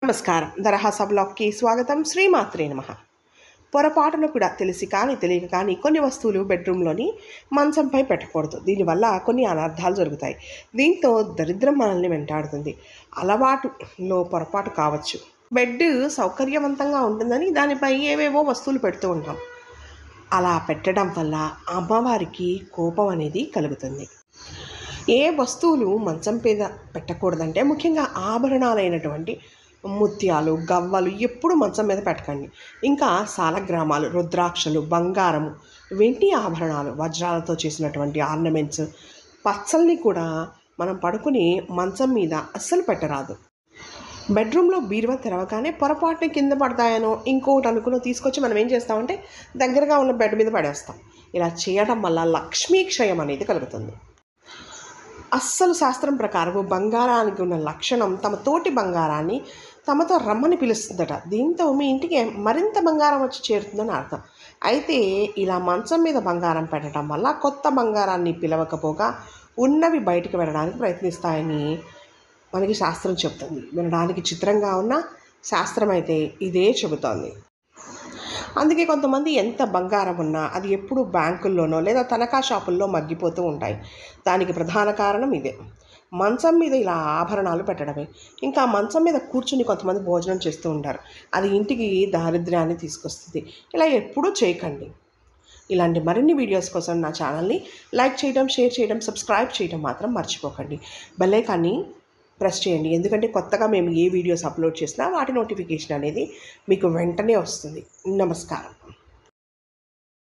నమస్కారం దరహాస బ్లాగ్కి స్వాగతం శ్రీమాత్రే నమ పొరపాటున కూడా తెలిసి కానీ తెలియక కానీ కొన్ని వస్తువులు బెడ్రూమ్లోని మంచంపై పెట్టకూడదు దీనివల్ల కొన్ని అనర్థాలు జరుగుతాయి దీంతో దరిద్రం మనల్ని వెంటాడుతుంది అలవాటులో పొరపాటు కావచ్చు బెడ్ సౌకర్యవంతంగా ఉంటుందని దానిపై ఏవేవో వస్తువులు పెడుతూ ఉంటాం అలా పెట్టడం వల్ల అమ్మవారికి కోపం అనేది కలుగుతుంది ఏ వస్తువులు మంచం మీద పెట్టకూడదంటే ముఖ్యంగా ఆభరణాలైనటువంటి ముత్యాలు గవ్వలు ఎప్పుడు మంచం మీద పెట్టకండి ఇంకా సాలగ్రామాలు రుద్రాక్షలు బంగారము వెండి ఆభరణాలు వజ్రాలతో చేసినటువంటి ఆర్నమెంట్స్ పచ్చల్ని కూడా మనం పడుకుని మంచం మీద అస్సలు పెట్టరాదు బెడ్రూమ్లో బీరువా తెరవగానే పొరపాటున కింద పడతాయనో ఇంకోటి అనుకుని తీసుకొచ్చి మనం ఏం చేస్తామంటే దగ్గరగా ఉన్న బెడ్ మీద పడేస్తాం ఇలా చేయడం వల్ల లక్ష్మీ క్షయం అనేది కలుగుతుంది అస్సలు శాస్త్రం ప్రకారం బంగారానికి ఉన్న లక్షణం తమ తోటి బంగారాన్ని తమతో రమ్మని పిలుస్తుందట దీంతో మీ ఇంటికి మరింత బంగారం వచ్చి చేరుతుందని అర్థం అయితే ఇలా మంచం మీద బంగారం పెట్టడం వల్ల కొత్త బంగారాన్ని పిలవకపోగా ఉన్నవి బయటికి వెళ్ళడానికి ప్రయత్నిస్తాయని మనకి శాస్త్రం చెప్తుంది వినడానికి చిత్రంగా ఉన్న శాస్త్రం అయితే ఇదే చెబుతోంది అందుకే కొంతమంది ఎంత బంగారం ఉన్నా అది ఎప్పుడు బ్యాంకుల్లోనో లేదా తనఖా షాపుల్లో మగ్గిపోతూ ఉంటాయి దానికి ప్రధాన కారణం ఇదే మంచం మీద ఇలా ఆభరణాలు పెట్టడమే ఇంకా మంచం మీద కూర్చుని కొంతమంది భోజనం చేస్తూ ఉంటారు అది ఇంటికి దారిద్ర్యాన్ని తీసుకొస్తుంది ఇలా ఎప్పుడూ చేయకండి ఇలాంటి మరిన్ని వీడియోస్ కోసం నా ఛానల్ని లైక్ చేయడం షేర్ చేయడం సబ్స్క్రైబ్ చేయడం మాత్రం మర్చిపోకండి బెల్లైకాన్ని ప్రెస్ చేయండి ఎందుకంటే కొత్తగా మేము ఏ వీడియోస్ అప్లోడ్ చేసినా వాటి నోటిఫికేషన్ అనేది మీకు వెంటనే వస్తుంది నమస్కారం